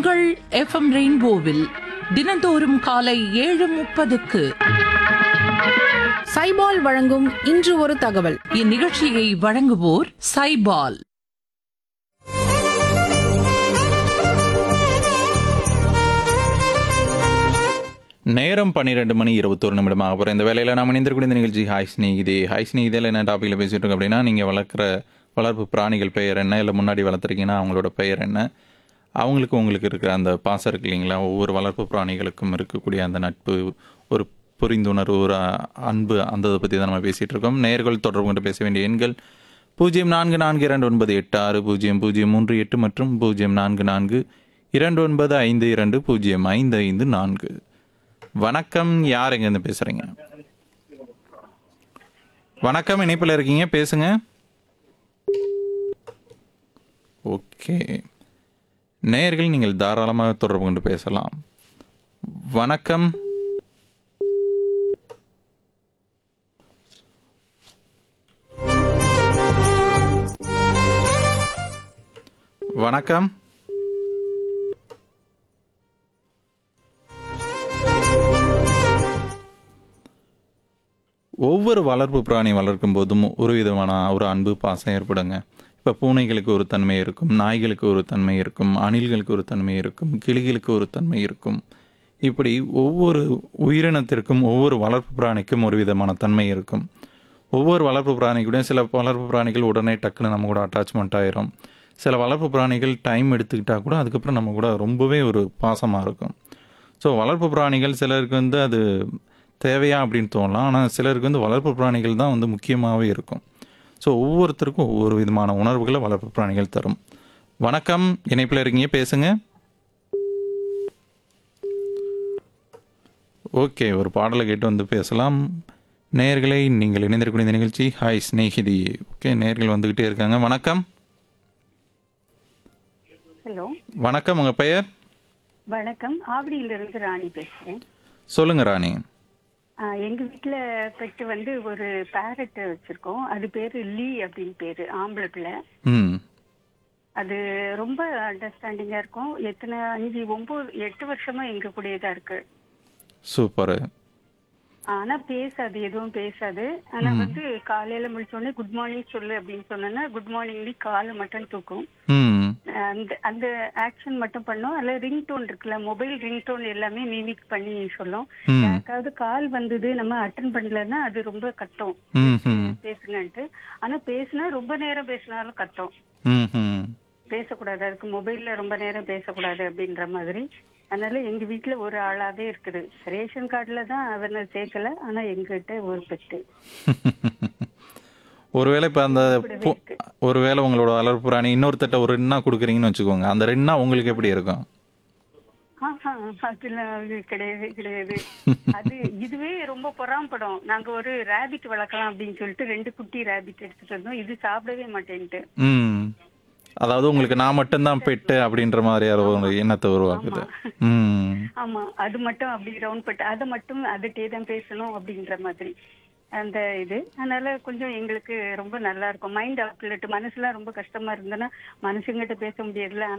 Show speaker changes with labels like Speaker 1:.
Speaker 1: உங்கள் எஃப்எம் ரெயின்போவில் தினந்தோறும் காலை ஏழு முப்பதுக்கு
Speaker 2: சைபால் வழங்கும் இன்று ஒரு தகவல்
Speaker 1: இந்நிகழ்ச்சியை வழங்குவோர் சைபால்
Speaker 3: நேரம் பன்னிரெண்டு மணி இருபத்தொரு நிமிடம் ஆக போகிற இந்த வேலையில் நாம் இணைந்திருக்கூடிய இந்த நிகழ்ச்சி ஹாய் ஸ்நேகிதே ஹாய் ஸ்நேகிதில் என்ன டாப்பிக்கில் பேசிட்டு இருக்கோம் அப்படின்னா நீங்கள் வளர்க்குற வளர்ப்பு பிராணிகள் பெயர் என்ன இல்லை முன்னாடி வளர்த்துருக்கீங்கன்னா அவங்களோட பெயர் என்ன அவங்களுக்கு உங்களுக்கு இருக்கிற அந்த பாசம் இருக்கு இல்லைங்களா ஒவ்வொரு வளர்ப்பு பிராணிகளுக்கும் இருக்கக்கூடிய அந்த நட்பு ஒரு புரிந்துணர்வு ஒரு அ- அன்பு அந்த இதை பற்றி தான் நம்ம பேசிகிட்டு இருக்கோம் நேர்கள் தொடர்பு கொண்டு பேச வேண்டிய எண்கள் பூஜ்ஜியம் நான்கு நான்கு இரண்டு ஒன்பது எட்டு ஆறு பூஜ்ஜியம் பூஜ்ஜியம் மூன்று எட்டு மற்றும் பூஜ்ஜியம் நான்கு நான்கு இரண்டு ஒன்பது ஐந்து இரண்டு பூஜ்ஜியம் ஐந்து ஐந்து நான்கு வணக்கம் யார் எங்கேருந்து பேசுறீங்க வணக்கம் இணைப்பில் இருக்கீங்க பேசுங்க ஓகே நேயர்கள் நீங்கள் தாராளமாக தொடர்பு கொண்டு பேசலாம் வணக்கம் வணக்கம் ஒவ்வொரு வளர்ப்பு பிராணி வளர்க்கும் போதும் ஒரு விதமான ஒரு அன்பு பாசம் ஏற்படுங்க இப்போ பூனைகளுக்கு ஒரு தன்மை இருக்கும் நாய்களுக்கு ஒரு தன்மை இருக்கும் அணில்களுக்கு ஒரு தன்மை இருக்கும் கிளிகளுக்கு ஒரு தன்மை இருக்கும் இப்படி ஒவ்வொரு உயிரினத்திற்கும் ஒவ்வொரு வளர்ப்பு பிராணிக்கும் ஒரு விதமான தன்மை இருக்கும் ஒவ்வொரு வளர்ப்பு பிராணிக்கூடயும் சில வளர்ப்பு பிராணிகள் உடனே டக்குன்னு நம்ம கூட அட்டாச்மெண்ட் ஆயிரும் சில வளர்ப்பு பிராணிகள் டைம் எடுத்துக்கிட்டா கூட அதுக்கப்புறம் நம்ம கூட ரொம்பவே ஒரு பாசமாக இருக்கும் ஸோ வளர்ப்பு பிராணிகள் சிலருக்கு வந்து அது தேவையா அப்படின்னு தோணலாம் ஆனால் சிலருக்கு வந்து வளர்ப்பு பிராணிகள் தான் வந்து முக்கியமாகவே இருக்கும் ஸோ ஒவ்வொருத்தருக்கும் ஒவ்வொரு விதமான உணர்வுகளை வளர்ப்பு பிராணிகள் தரும் வணக்கம் இணைப்பில் இருக்கீங்க பேசுங்க ஓகே ஒரு பாடலை கேட்டு வந்து பேசலாம் நேயர்களை நீங்கள் இணைந்திருக்கக்கூடிய இந்த நிகழ்ச்சி ஹாய் ஸ்நேகிதி ஓகே நேயர்கள் வந்துக்கிட்டே இருக்காங்க வணக்கம்
Speaker 4: ஹலோ
Speaker 3: வணக்கம் உங்கள் பெயர்
Speaker 4: வணக்கம் ஆவடியிலிருந்து ராணி பேசுறேன்
Speaker 3: சொல்லுங்க ராணி
Speaker 4: ஆ, எங்க வீட்ல பெட்டு வந்து ஒரு பேரட் வச்சிருக்கோம் அது பேரு லீ அப்படின்னு பேரு ஆம்பளை பிள்ளை
Speaker 3: ம்
Speaker 4: அது ரொம்ப அண்டர்ஸ்டாண்டிங்கா இருக்கும் எத்தனை அஞ்சு ஒன்பது எட்டு வருஷமா எங்க கூடயே தான் இருக்கு
Speaker 3: சூப்பர்
Speaker 4: ஆனா பேசாது எதுவும் பேசாது ஆனா வந்து காலையில முடிச்ச உடனே குட் மார்னிங் சொல்லு அப்படின்னு சொன்னேன்னா குட் மார்னிங்லி காலை மட்டும் தூக்கும்
Speaker 3: ம்
Speaker 4: அந்த அந்த ஆக்ஷன் மட்டும் பண்ணும் அதுல ரிங் டோன் இருக்குல்ல மொபைல் ரிங் டோன் எல்லாமே மிமிக் பண்ணி சொல்லும்
Speaker 3: ம்.
Speaker 4: யாருக்காவது கால் வந்தது நம்ம அட்டன் பண்ணலன்னா அது ரொம்ப கட்டும்
Speaker 3: ம் ம்
Speaker 4: பேசுங்கன்ட்டு ஆனா பேசினா ரொம்ப நேரம் பேசினாலும் கட்டும்
Speaker 3: ம் ம்
Speaker 4: பேசக்கூடாது அதுக்கு மொபைல்ல ரொம்ப நேரம் பேசக்கூடாது அப்படின்ற மாதிரி அதனால எங்க வீட்ல ஒரு ஆளாவே இருக்குது ரேஷன் கார்டுல தான் அவனை சேர்க்கல ஆனா எங்கிட்ட ஒரு பெட்டு
Speaker 3: ஒருவேளை இப்போ அந்த பூ- ஒருவேளை உங்களோட வளர்ப்பு பிராணி இன்னொருத்தட்ட ஒரு ரெண்டா கொடுக்குறீங்கன்னு வச்சுக்கோங்க அந்த ரெண்டா உங்களுக்கு எப்படி இருக்கும்
Speaker 4: ஆஹா, அதெல்லாம் அது கிடையவே கிடையாது அது இதுவே ரொம்ப பொறாம்படும் நாங்க ஒரு ரேபிட் வளர்க்கலாம் அப்படின்னு சொல்லிட்டு ரெண்டு குட்டி ரேபிட் எடுத்துட்டு வந்தோம் இது சாப்பிடவே மாட்டேன்ட்டு
Speaker 3: ம் அதாவது உங்களுக்கு நான் மட்டும்தான் பெட்டு அப்படின்ற மாதிரியான ஒரு எண்ணத்தை உருவாக்குது ம்
Speaker 4: ஆமா அது மட்டும் அப்படி ரவுண்ட் பட்டு அதை மட்டும் அதுட்டே தான் பேசணும் அப்படின்ற மாதிரி அந்த இது அதனால கொஞ்சம் எங்களுக்கு ரொம்ப நல்லா இருக்கும் மைண்ட் அவுட்லெட் மனசுலாம் ரொம்ப கஷ்டமா இருந்ததுன்னா மனுஷங்கிட்ட பேச முடியாதுல்ல